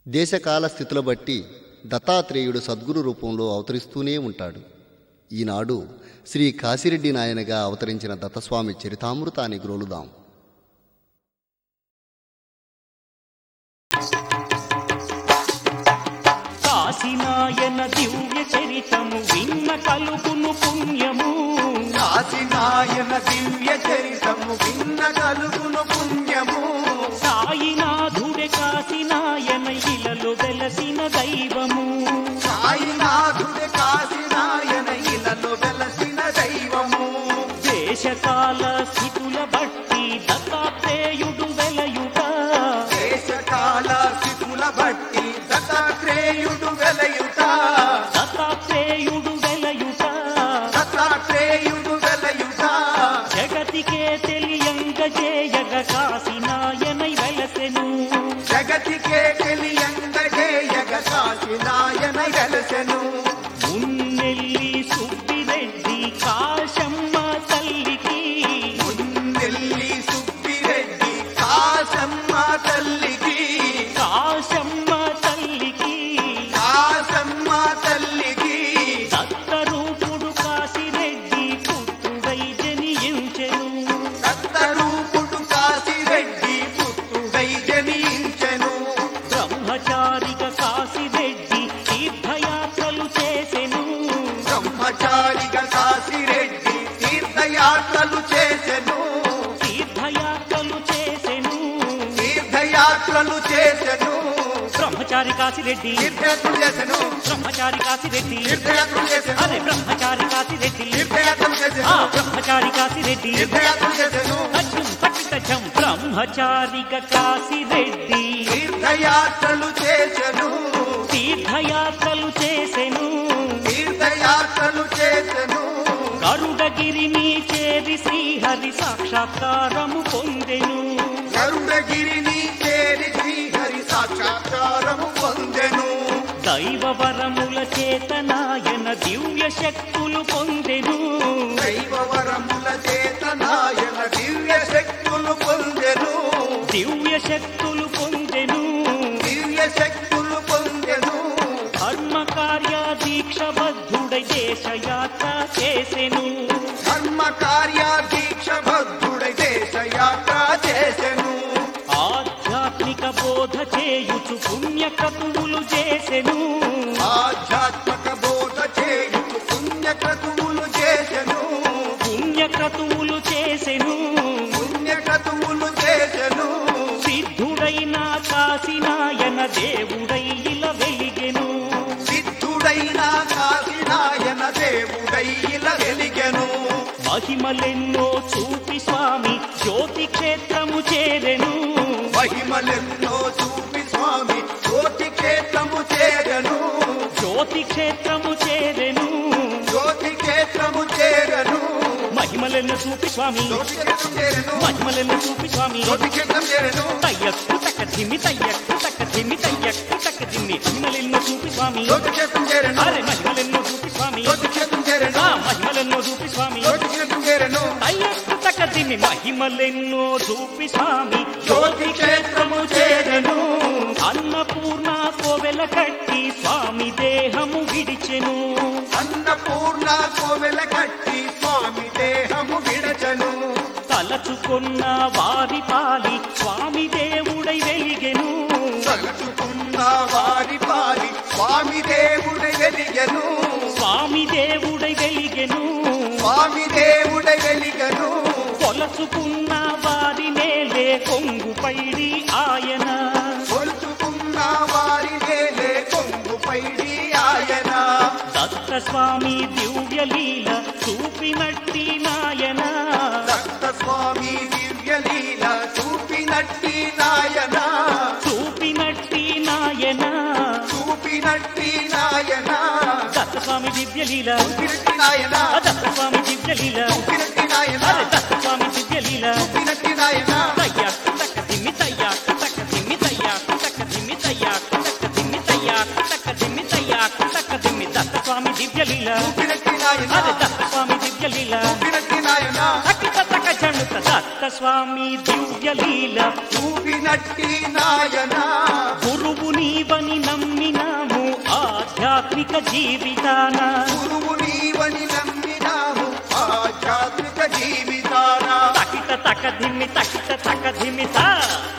దేశకాల స్థితుల బట్టి దత్తాత్రేయుడు సద్గురు రూపంలో అవతరిస్తూనే ఉంటాడు ఈనాడు శ్రీ కాశిరెడ్డి నాయనగా అవతరించిన దత్తస్వామి చరితామృతాన్ని గ్రోలుదాం కాశీనాయన దివ్య చరితము విన్న కలుగును పుణ్యము కాశీనాయన దివ్య చరితము విన్న కలుగును పుణ్యము సాయినాథుడే కాశీనాయన ఇలలో వెలసిన దైవము సాయినాథుడే కాశీనాయన ఇలలో వెలసిన దైవము దేశకాల స్థితుల బట్టి దత్తాత్రేయుడు వెలయుట దేశకాల స్థితుల బట్టి దత్తాత్రేయుడు వెలయుట దత్తాత్రేయుడు వెలయుట దత్తాత్రేయుడు వెలయుట జగతికే తెలియంగ చేయగ కాశీనాయనై వెలసెను జగతికే తెలియందజేయగ కాశీనాయన వెలసెను మున్నెల్లి సుబ్బిరెడ్డి కాశమ్మ తల్లికి నెల్లి సుబ్బిరెడ్డి కాశమ్మ తల్లికి కాశమ్మ తల్లికి కాశమ్మ తల్లికి దత్తరూపుడు కాశిరెడ్డి పుత్రుడై జనియించెను దత్తరూపుడు కాశిరెడ్డి పుత్రుడై జనించెను బ్రహ్మచారిక కాశిరెడ్డి తీర్థయాత్రలు చేసెను బ్రహ్మచారిగా కాశిరెడ్డి తీర్థయాత్రలు చేసెను తీర్థయాత్రలు చేసెను తీర్థయాత్రలు చేసెను బ్రహ్మచారి కాశిరెడ్డి తీర్థయాత్రలు చేసెను బ్రహ్మచారి కాశిరెడ్డి తీర్థయాత్రలు చేసెను అరే బ్రహ్మచారి కాశిరెడ్డి తీర్థయాత్రలు చేసెను ఆ బ్రహ్మచారి కాశిరెడ్డి తీర్థయాత్రలు చేసెను అచ్చం పట్టితచ్చం బ్రహ్మచారిక కాశిరెడ్డి తీర్థయాత్రలు చేసెను తీర్థయాత్రలు చేసెను తీర్థయాత్రలు చేసెను గరుడగిరిని చేరి శ్రీహరి సాక్షాత్కారము పొందెను గరుడగిరిని చేరి శ్రీహరి సాక్షాత్కారము పొందెను దైవ వరముల చేతనాయన దివ్య శక్తులు పొందెను దైవవరముల చేత నాయన దివ్య శక్తులు పొందెను దివ్య శక్తులు పొందెను దివ్య శక్తులు పొందెను ధర్మ కార్య దీక్ష బద్ధుడై దేశయాత్ర చేసెను ధర్మ కార్య దీక్ష భద్రుడై దేశయాత్ర చేసెను ఆధ్యాత్మిక బోధ చేయుచు పుణ్యకతువులు చేసెను ఆధ్యాత్మక బోధ చేయుచు పుణ్యక్రతువులు చేసెను పుణ్యకతువులు చేసెను పుణ్యక్రతువులు చేసెను సిద్ధుడైన కాశీనాయన దేవుడై ఇలా వెలిగెను సిద్ధుడైన కాశీనాయన దేవుడై ఇలా వెలిగెను మహిమలెన్నో చూపి స్వామి జ్యోతి క్షేత్రము చేరెను మహిమలెన్నో చూపి స్వామి జ్యోతి క్షేత్రము చేరను జ్యోతి క్షేత్రము చేరెను జ్యోతి క్షేత్రము చేరను మహిమలెన్నో చూపి స్వామి జ్యోతి క్షేత్రం చేరను మహిమలెన్నో చూపి స్వామి జ్యోతి క్షేత్రం చేరను తయ్యక్కు తక్క ధిమ్మి తయ్యక్కు తక్క ధిమ్మి తయ్యక్కు తక్క ధిమ్మి మహిమలెన్నో చూపి స్వామి జ్యోతి క్షేత్రం చేరను అరే మహిమలెన్నో చూపి స్వామి జ్యోతి క్షేత్రం చేరను ఆ మహిమలెన్నో చూపి స్వామి జ్యోతి క్షేత్రం చేరను అయ్యకు తక్కదిని మహిమలెన్నో చూపి స్వామి జ్యోతి క్షేత్రము చేరను అన్నపూర్ణ కోవెల కట్టి స్వామి దేహము విడిచెను అన్నపూర్ణ కోవెల కట్టి స్వామి దేహము విడచను తలచుకున్న వారి పాలి స్వామి దేవుడై వెలిగెను తలుచుకున్న వారి పాలి స్వామి దేవుడై వెలిగెను స్వామి దేవుడై వెలిగెను స్వామి దేవుడై వెలిగను కొలచుకున్న వారి నేలే కొంగు పైడి ఆయన కొలుచుకున్న వారి నేలే కొంగు పైడి ఆయన దత్త స్వామి దివ్య లీల చూపినట్టి నాయన దత్త స్వామి దివ్య లీల చూపినట్టి నాయన చూపినట్టి నాయన చూపినట్టి నాయన దత్త స్వామి దివ్య లీల చూపినట్టి నాయన దత్త స్వామి దివ్య లీల చూపినట్టి నాయన అరే దత్త స్వామి దివ్య లీల చూపినట్టి నాయన తయ్యా తక్క తిమ్మి తయ్యా తక్క తిమ్మి తయ్యా తక్క తిమ్మి తయ్యా తక్క తిమ్మి తయ్యా తక్క తిమ్మి తయ్యా తక్క తిమ్మి దత్త స్వామి దివ్య లీల చూపినట్టి నాయన అరే దత్త స్వామి దివ్య లీల చూపినట్టి నాయన అకిత తక జనుత దత్త స్వామి దివ్యలీల చూపినట్టి నాయన గురువు నీవని నమ్మినాము ఆధ్యాత్మిక జీవితాన గురువు నీవని నమ్మినాము ఆధ్యాత్మిక జీవితాన తకిట తక ధిమి తకిట తక ధిమి తా